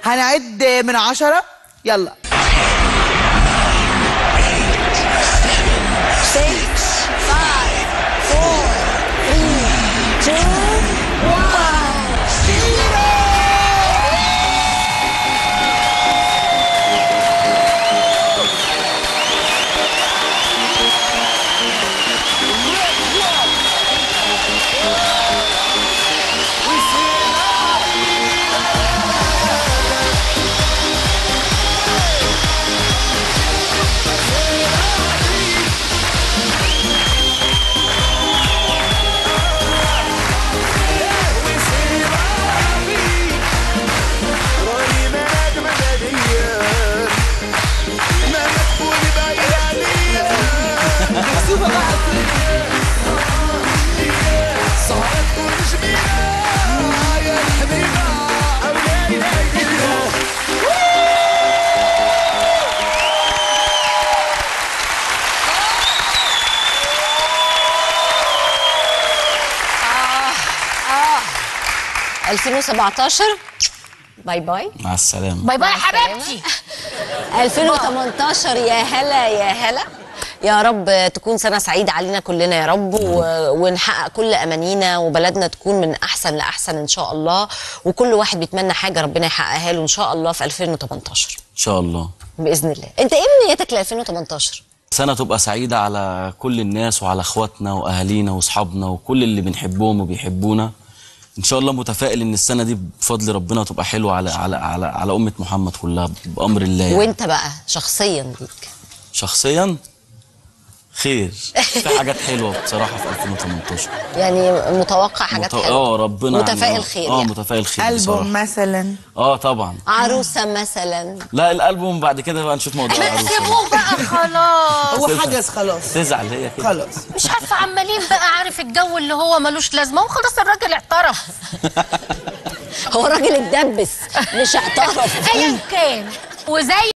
هنعد من عشرة يلا six, five, four, three, two, one. آه. 2017 باي باي مع السلامه باي باي يا مع السلامة. حبيبتي 2018 يا هلا يا هلا يا رب تكون سنة سعيدة علينا كلنا يا رب و... ونحقق كل أمانينا وبلدنا تكون من أحسن لأحسن إن شاء الله وكل واحد بيتمنى حاجة ربنا يحققها له إن شاء الله في 2018 ان شاء الله بإذن الله أنت إيه نيتك ل 2018 سنة تبقى سعيدة على كل الناس وعلى اخواتنا واهالينا واصحابنا وكل اللي بنحبهم وبيحبونا ان شاء الله متفائل ان السنة دي بفضل ربنا تبقى حلوة على على على على أمة محمد كلها بأمر الله يعني. وأنت بقى شخصيا ليك شخصيا خير في حاجات حلوة بصراحة في 2018 يعني متوقع حاجات مت- حلوة اه ربنا يعني متفائل آه، خير اه يعني. متفائل خير ألبوم بصراحة مثلا اه طبعا عروسة مثلا لا الالبوم بعد كده بقى نشوف موضوع العروسة سيبوه بقى خلاص هو حجز خلاص تزعل هي كده خلاص مش عارفه عمالين بقى عارف الجو اللي هو ملوش لازمه وخلاص الراجل اعترف هو راجل اتدبس مش اعترف ايا كان وزي